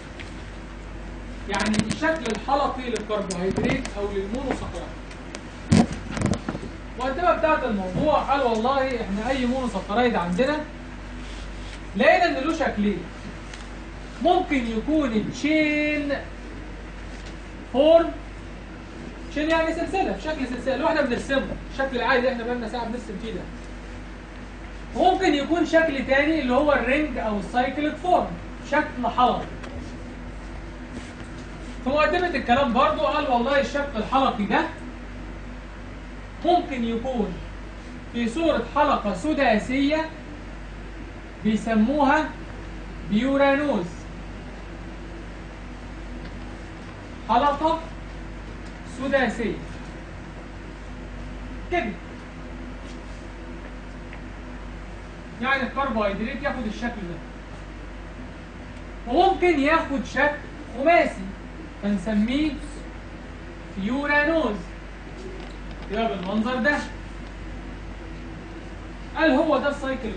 يعني الشكل الحلقي للكربوهيدرات او للمونوسكرايد المقدمه بتاعت الموضوع قال والله احنا اي مونوسكرايد عندنا لقينا ان له شكلين ممكن يكون تشين فورم تشين يعني سلسله شكل سلسله اللي هو احنا بنرسمه الشكل العادي اللي احنا بقالنا ساعه بنرسم فيه ده ممكن يكون شكل تاني اللي هو الرينج او السايكليك فورم شكل حلقي في مقدمة الكلام برضو قال والله الشكل الحلقي ده ممكن يكون في صورة حلقة سداسية بيسموها بيورانوز حلقة سداسية كده يعني الكربوهيدرات ياخد الشكل ده وممكن ياخد شكل خماسي فنسميه فيورانوز يبقى بالمنظر ده قال هو ده السايكل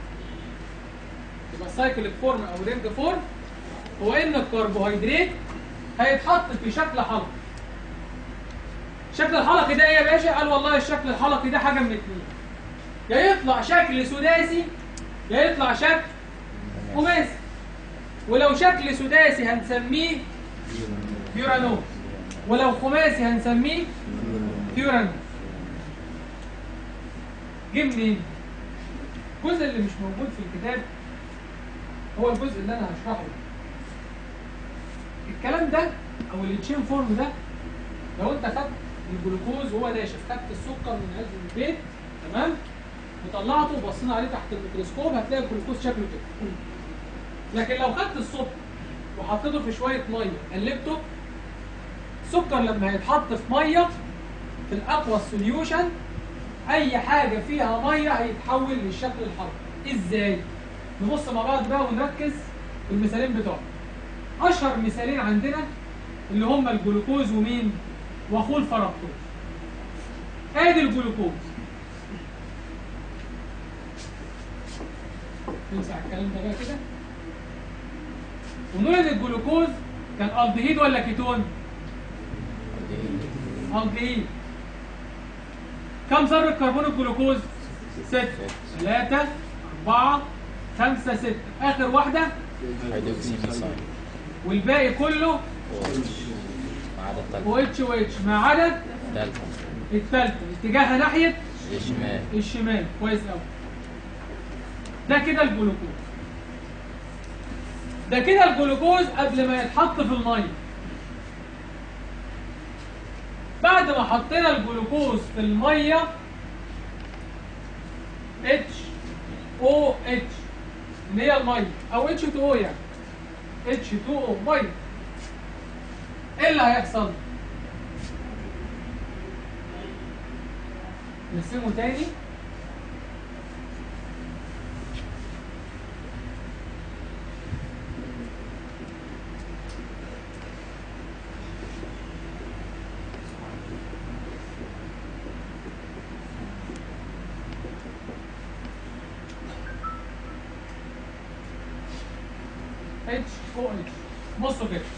يبقى السايكل فورم او رينج فورم هو ان الكربوهيدرات هيتحط في شكل حلقي الشكل الحلقي ده ايه يا باشا قال والله الشكل الحلقي ده حاجه من اتنين يا يطلع شكل سداسي يا يطلع شكل خماسي ولو شكل سداسي هنسميه فيورانوز ولو خماسي هنسميه فيورانوز جه منين؟ الجزء اللي مش موجود في الكتاب هو الجزء اللي انا هشرحه الكلام ده او التشين فورم ده لو انت خدت الجلوكوز وهو ناشف خدت السكر من علبه البيت تمام وطلعته وبصينا عليه تحت الميكروسكوب هتلاقي الجلوكوز شكله كده لكن لو خدت السكر وحطيته في شويه ميه قلبته السكر لما هيتحط في ميه في الاقوى السوليوشن اي حاجه فيها ميه هيتحول للشكل الحلقي ازاي نبص مع بعض بقى ونركز في المثالين بتوعنا اشهر مثالين عندنا اللي هم الجلوكوز ومين واخوه الفركتوز ادي الجلوكوز نمسح الكلام ده بقى كده ونقول ان الجلوكوز كان الدهيد ولا كيتون الدهيد كم ذرة كربون الجلوكوز؟ ستة ثلاثة أربعة خمسة ستة آخر واحدة هيدروكسي ميثايل والباقي كله ما عدا التالتة و اتش و اتش ما عدا التالتة الثالثة اتجاهها ناحية الشمال الشمال كويس قوي ده كده الجلوكوز ده كده الجلوكوز قبل ما يتحط في الميه بعد ما حطينا الجلوكوز في الميه اتش او اتش اللي هي الميه او اتش 2 او يعني اتش 2 او ميه ايه اللي هيحصل؟ نرسمه تاني اتش او اتش بصوا كده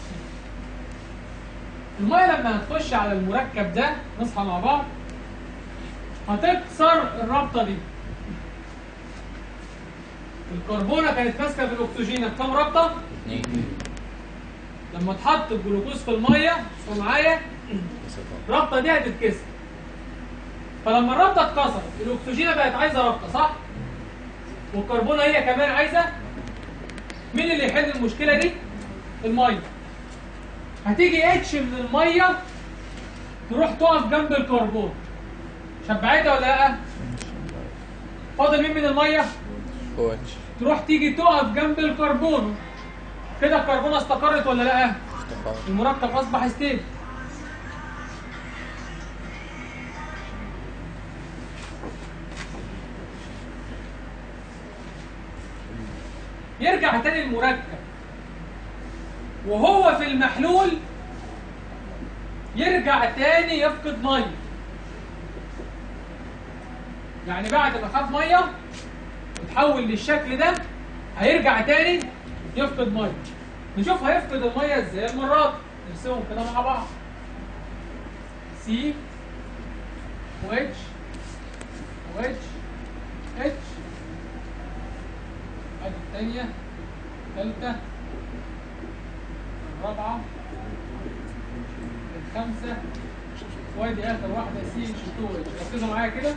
الميه لما هتخش على المركب ده نصحى مع بعض هتكسر الرابطه دي الكربونه كانت ماسكه في الاكسجين بكام رابطه اتنين لما اتحط الجلوكوز في الميه اسمعوا معايا الرابطه دي هتتكسر فلما الرابطه اتكسرت الاكسجينه بقت عايزه رابطه صح والكربونه هي كمان عايزه مين اللي يحل المشكله دي الميه هتيجي اتش من الميه تروح تقف جنب الكربون شبعتها ولا لا فاضل مين من الميه او اتش تروح تيجي تقف جنب الكربون كده الكربونه استقرت ولا لا استقر المركب اصبح ستيبل يرجع تاني المركب وهو في المحلول يرجع تاني يفقد ميه يعني بعد ما خد ميه اتحول للشكل ده هيرجع تاني يفقد ميه نشوف هيفقد الميه ازاي المره دي نرسمهم كده مع بعض سي و اتش و اتش اتش ادي الثانيه الثالثه الرابعه الخامسه وادي اخر واحده سي اتش 2 اتش ركزوا معايا كده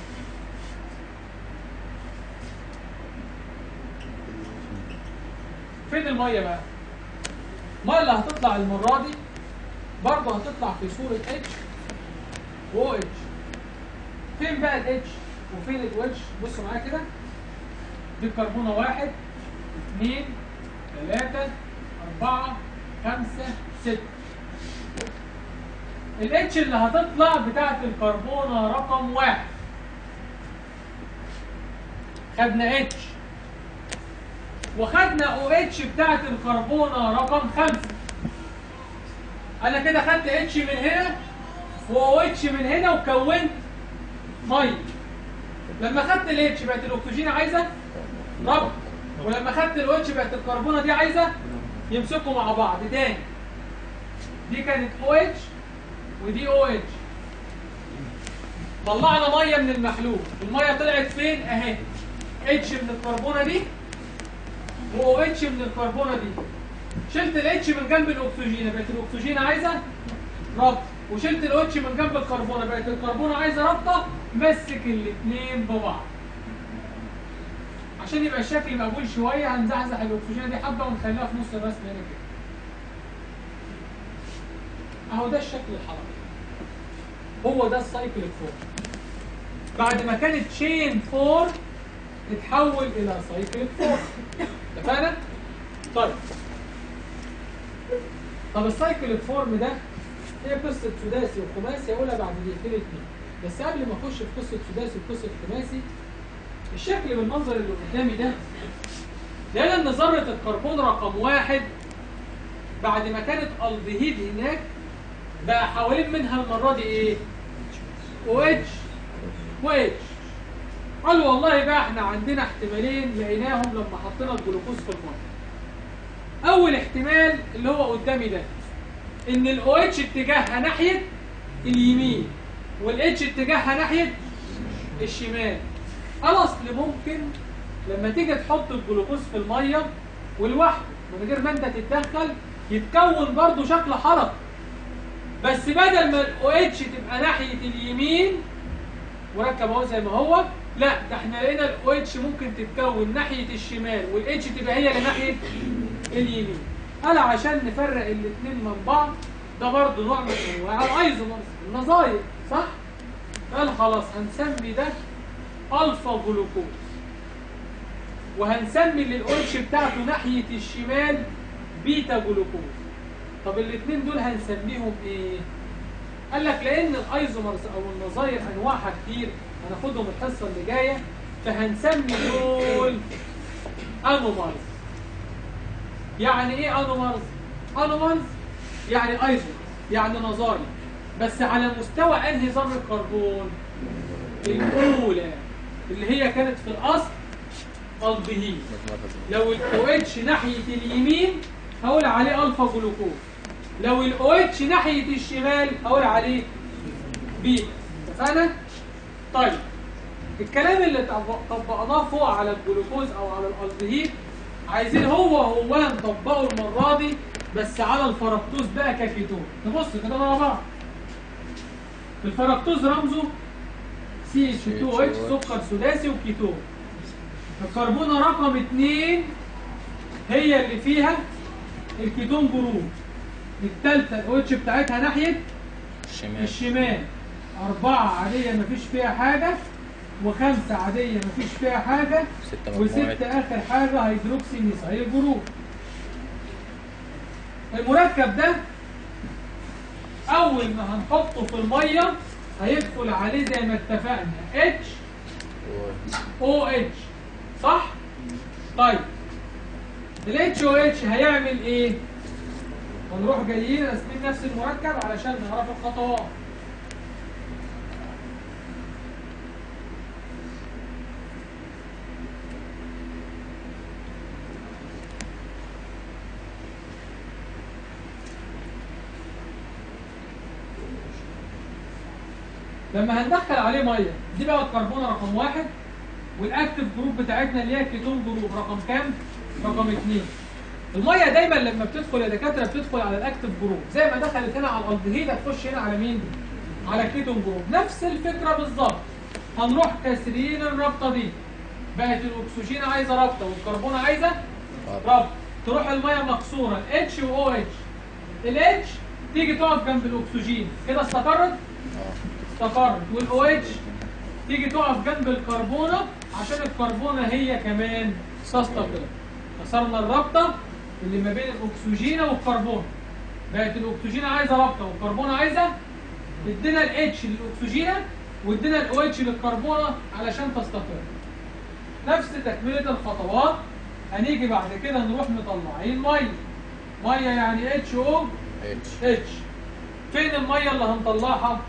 فين الميه بقى الميه اللي هتطلع المره دي برضه هتطلع في صوره اتش و اتش فين بقى الاتش وفين الاتش بصوا معايا كده دي الكربونه واحد اثنين ثلاثة أربعة خمسة ستة الاتش اللي هتطلع بتاعت الكربونة رقم واحد خدنا اتش وخدنا او اتش بتاعت الكربونة رقم خمسة انا كده خدت اتش من هنا واو اتش من هنا وكونت ميه لما خدت الاتش بقت الاكسجين عايزه ربط ولما خدت الاو اتش بقت الكربونه دي عايزه يمسكوا مع بعض تاني دي كانت او اتش ودي او اتش طلعنا ميه من المحلول الميه طلعت فين اهي اتش من الكربونه دي واو اتش من الكربونه دي شلت الاتش من جنب الاكسجين بقت الاكسجين عايزه ربط وشلت الاو اتش من جنب الكربونه بقت الكربونه عايزه رابطه مسك الاثنين ببعض عشان يبقى الشكل مقبول شويه هنزحزح الاكسجين دي حبه ونخليها في نص الرسم هنا كده اهو ده الشكل الحركي هو ده السايكل فور بعد ما كانت تشين فور اتحول الى سايكل فور اتفقنا؟ طيب طب السايكل فورم ده هي قصه سداسي وخماسي هقولها بعد دقيقتين اتنين بس قبل ما اخش في قصه سداسي وقصه خماسي الشكل بالمنظر اللي قدامي ده ده ان ذره الكربون رقم واحد بعد ما كانت الدهيد هناك بقى حوالين منها المره دي ايه؟ او اتش و اتش قالوا والله بقى احنا عندنا احتمالين لقيناهم لما حطينا الجلوكوز في الميه اول احتمال اللي هو قدامي ده ان الاو اتش اتجاهها ناحيه اليمين والاتش اتجاهها ناحيه الشمال الاصل ممكن لما تيجي تحط الجلوكوز في الميه والوحده من غير ما انت تتدخل يتكون برضو شكل حلقه بس بدل ما الاو اتش تبقى ناحيه اليمين مركب اهو زي ما هو لا ده احنا لقينا الاو اتش ممكن تتكون ناحيه الشمال والاتش تبقى هي اللي ناحيه اليمين قال عشان نفرق الاثنين من بعض ده برضه نوع من انواع الايزومرز النظاير صح قال خلاص هنسمي ده الفا جلوكوز وهنسمي اللي الاو اتش بتاعته ناحيه الشمال بيتا جلوكوز طب الاثنين دول هنسميهم ايه قال لك لان الايزومرز او النظاير انواعها كتير هناخدهم الحصه اللي جايه فهنسمي دول انومرز يعني ايه انومرز انومرز يعني ايزومرز يعني نظاير بس على مستوى انهي ذره كربون الاولى اللي هي كانت في الاصل الدهين لو الاو اتش ناحيه اليمين هقول عليه الفا جلوكوز لو الاو اتش ناحيه الشمال هقول عليه بيتا اتفقنا طيب الكلام اللي طب- طبقناه فوق على الجلوكوز او على الالدهيد عايزين هو هو نطبقه المره دي بس على الفركتوز بقى ككيتون نبص كده مع بعض الفركتوز رمزه CH2OH سكر سداسي وكيتون الكربونة رقم اتنين هي اللي فيها الكيتون جروب التالتة الأوتش بتاعتها ناحية الشمال الشمال أربعة عادية مفيش فيها حاجة وخمسة عادية مفيش فيها حاجة ستة وستة مجموعة آخر حاجة هيدروكسي ميثايل جروب المركب ده أول ما هنحطه في المية هيدخل عليه زي ما اتفقنا H او اتش صح؟ طيب ال اتش او اتش هيعمل ايه؟ هنروح جايين راسمين نفس المركب علشان نعرف الخطوات لما هندخل عليه ميه دي بقى الكربونه رقم واحد والاكتف جروب بتاعتنا اللي هي الكيتون جروب رقم كام؟ رقم اثنين. الميه دايما لما بتدخل يا دكاتره بتدخل على الاكتف جروب زي ما دخلت هنا على الالدهيد هتخش هنا على مين؟ على الكيتون جروب نفس الفكره بالظبط هنروح كاسرين الرابطه دي بقت الاكسجين عايزه رابطه والكربونه عايزه رابطه تروح الميه مكسوره الاتش و اتش الاتش تيجي تقف جنب الاكسجين كده استقرت؟ استقرت والاو اتش تيجي تقف جنب الكربونه عشان الكربونه هي كمان تستقر كسرنا الرابطه اللي ما بين الاكسجين والكربون بقت الاكسجين عايزه رابطه والكربونه عايزه ادينا الاتش للاكسجين وادينا الاو اتش للكربونه علشان تستقر نفس تكمله الخطوات هنيجي بعد كده نروح مطلعين ميه ميه يعني اتش او اتش اتش فين الميه اللي هنطلعها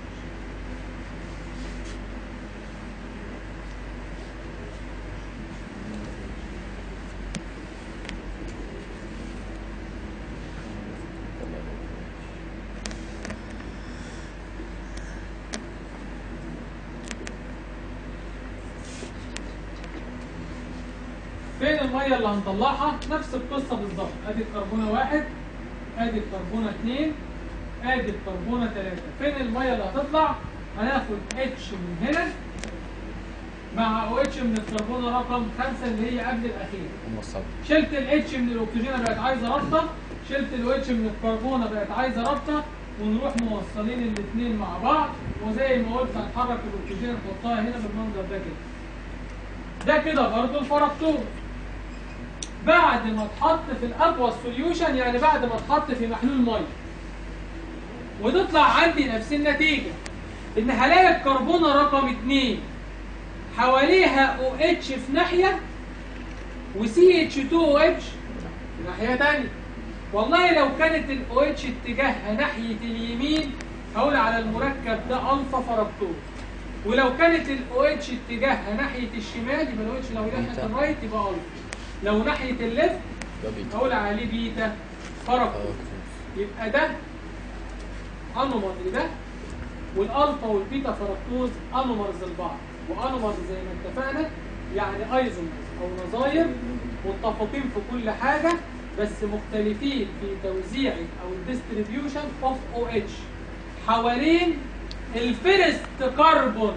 فين الميه اللي هنطلعها نفس القصه بالظبط ادي الكربونه واحد ادي الكربونه اثنين ادي الكربونه ثلاثه فين الميه اللي هتطلع هناخد اتش من هنا مع او اتش من الكربونه رقم خمسة اللي هي قبل الاخير وصلت شلت الاتش من الاكسجين بقت عايزه رابطه شلت الاو اتش من الكربونه بقت عايزه رابطه ونروح موصلين الاثنين مع بعض وزي ما قلت هنحرك الاكسجين نحطها هنا بالمنظر ده كده ده كده برضه الفركتوز بعد ما اتحط في الاقوى سوليوشن يعني بعد ما اتحط في محلول ميه وتطلع عندي نفس النتيجه ان هلاقي الكربونه رقم 2 حواليها او اتش في ناحيه وسي اتش 2 او اتش في ناحيه ثانيه والله لو كانت الاو اتش اتجاهها ناحيه اليمين هقول على المركب ده الفا فركتوز ولو كانت الاو اتش اتجاهها ناحيه الشمال يبقى الاو اتش لو ناحيه بيتا. الرايت يبقى الفا لو ناحيه الليفت ده بيتا هقول عليه بيتا فركتوز يبقى ده انومر لده والالفا والبيتا فركتوز انومرز لبعض وانومرز زي ما اتفقنا يعني ايزومرز او نظاير متفقين في كل حاجه بس مختلفين في توزيع او الديستريبيوشن اوف او اتش حوالين الفيرست كربون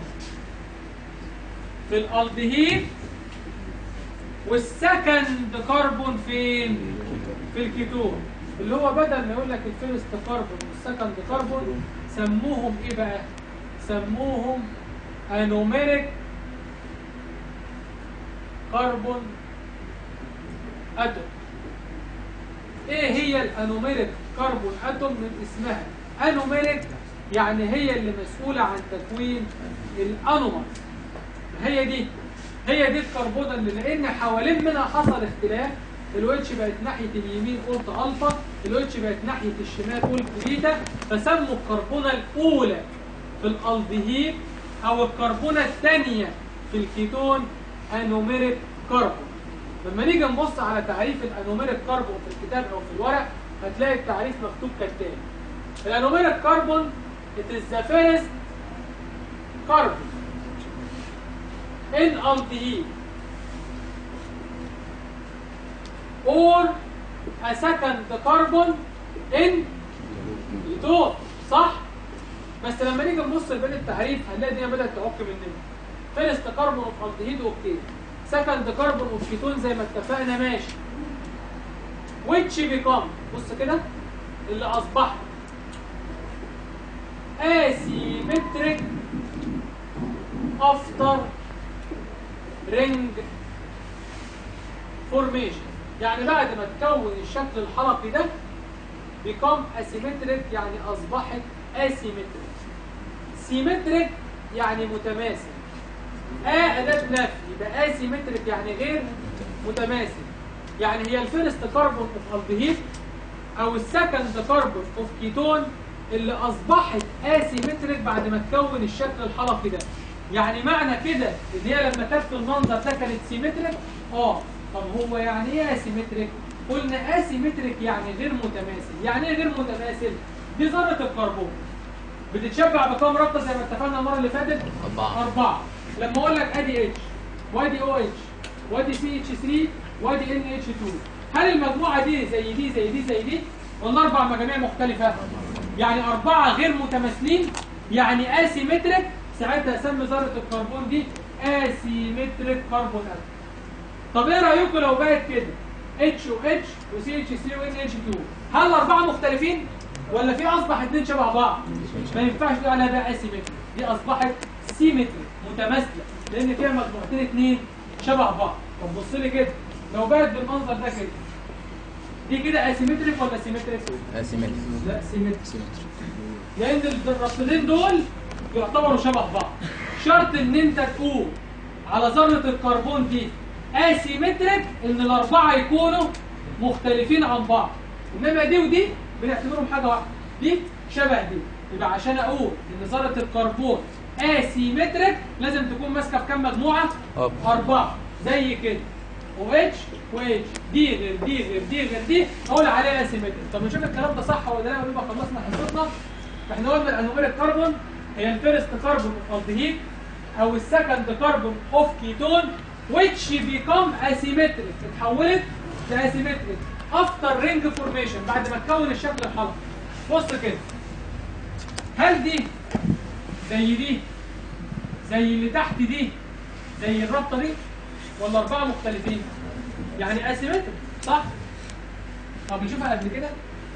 في الالدهيد والسكند كربون فين؟ في الكيتون اللي هو بدل ما يقول لك الفيرست كربون والسكند كربون سموهم ايه بقى؟ سموهم انوميريك كربون اتوم ايه هي الانوميريك كربون اتوم من اسمها انوميريك يعني هي اللي مسؤولة عن تكوين الانومر هي دي هي دي الكربونة اللي لان حوالين منها حصل اختلاف الويتش بقت ناحية اليمين قلت الفا الويتش بقت ناحية الشمال قلت بيتا فسموا الكربونة الاولى في الالدهيد او الكربونة الثانية في الكيتون انوميريك كربون لما نيجي نبص على تعريف الانوميريك كربون في الكتاب او في الورق هتلاقي التعريف مكتوب كالتالي الانوميريك كربون it is the first carbon in aldehyde or a second carbon in ketone صح بس لما نيجي نبص لبين التعريف هنلاقي الدنيا بدات تعك مننا فيرست كربون اوف الدهيد اوكتين سكند كربون اوف كيتون زي ما اتفقنا ماشي which become بص كده اللي اصبح asymmetric after ring formation يعني بعد ما تكون الشكل الحلقي ده become asymmetric يعني اصبحت asymmetric symmetric يعني متماثل آ أداة نفي يبقى asymmetric يعني غير متماثل يعني هي الفيرست كربون اوف الدهيد او السكند كربون اوف كيتون اللي اصبحت asymmetric بعد ما تكون الشكل الحلقي ده يعني معنى كده ان هي لما كانت في المنظر ده كانت سيمتريك اه طب هو يعني ايه اسيمتريك قلنا اسيمتريك يعني غير متماثل يعني ايه غير متماثل دي ذره الكربون بتتشبع بكام رابطه زي ما اتفقنا المره اللي فاتت أربعة. اربعه لما اقول لك ادي اتش وادي او اتش وادي سي اتش 3 وادي ان اتش 2 هل المجموعه دي زي دي زي دي زي دي ولا اربع مجاميع مختلفه يعني اربعه غير متماثلين يعني اسيمتريك ساعتها اسمي ذره الكربون دي اسيمتريك كربون اتوم طب ايه رايكم لو بقت كده اتش و اتش وسي اتش 3 وان اتش 2 هل الاربعه مختلفين ولا في اصبح اتنين شبه بعض ما ينفعش تقول عليها بقى اسيمتريك دي اصبحت سيمتريك متماثله لان فيها مجموعتين اتنين شبه بعض طب بص لي كده لو بقت بالمنظر ده كده دي كده اسيمتريك ولا سيمتريك اسيمتريك لا سيمتريك لان الرابطتين دول يعتبروا شبه بعض شرط ان انت تقول على ذره الكربون دي اسيمتريك ان الاربعه يكونوا مختلفين عن بعض انما دي ودي بنعتبرهم حاجه واحده دي شبه دي يبقى عشان اقول ان ذره الكربون اسيمتريك لازم تكون ماسكه في كام مجموعه أربعة. اربعه زي كده و اتش و اتش دي غير دي غير دي غير دي اقول عليها اسيمتريك طب نشوف الكلام ده صح ولا لا ونبقى خلصنا حصتنا احنا قلنا الانوميريك كربون هي الفيرست كربون اوف الدهيد او السكند كربون اوف كيتون which become asymmetric اتحولت لاسيمتريك افتر رينج فورميشن بعد ما تكون الشكل الحلقي بص كده هل دي زي دي زي اللي تحت دي زي الرابطه دي ولا اربعه مختلفين يعني اسيمتريك صح طب نشوفها قبل كده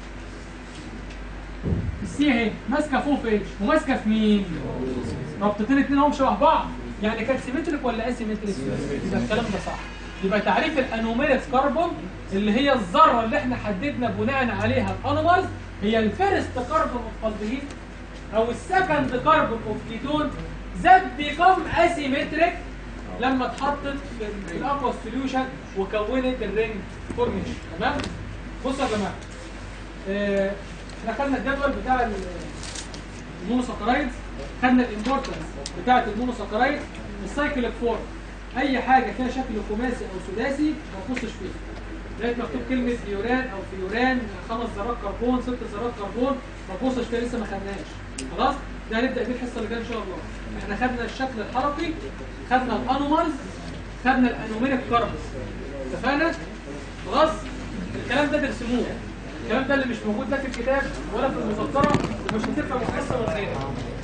السي اهي ماسكه فوق في اتش وماسكه في مين رابطتين اتنين هم شبه بعض يعني كانت سيمتريك ولا اسيمتريك يبقى الكلام ده صح يبقى تعريف الانوميريك كربون اللي هي الذره اللي احنا حددنا بناء عليها الانومالز هي الفيرست كربون اوف الدهيد او السكند كربون اوف كيتون ذات بيكم اسيمتريك لما اتحطت في في الاقوى سوليوشن وكونت الرينج فورميشن تمام بصوا يا جماعه آه، احنا خدنا الجدول بتاع ال- المونوساكرايدز خدنا الامبورتنس بتاعه المونوساكرايد السايكليك فورم اي حاجه فيها شكل خماسي او سداسي ما تبصش فيها لقيت مكتوب كلمه فيوران او فيوران خمس ذرات كربون ست ذرات كربون ما تبصش فيها لسه ما خدناش خلاص ده هنبدا بيه الحصه اللي جايه ان شاء الله احنا خدنا الشكل الحلقي خدنا الانومالز خدنا الانوميريك كاربس اتفقنا خلاص الكلام ده ترسموه الكلام ده اللي مش موجود لا في الكتاب ولا في المذكره ومش هتفهم الحصه من غيرها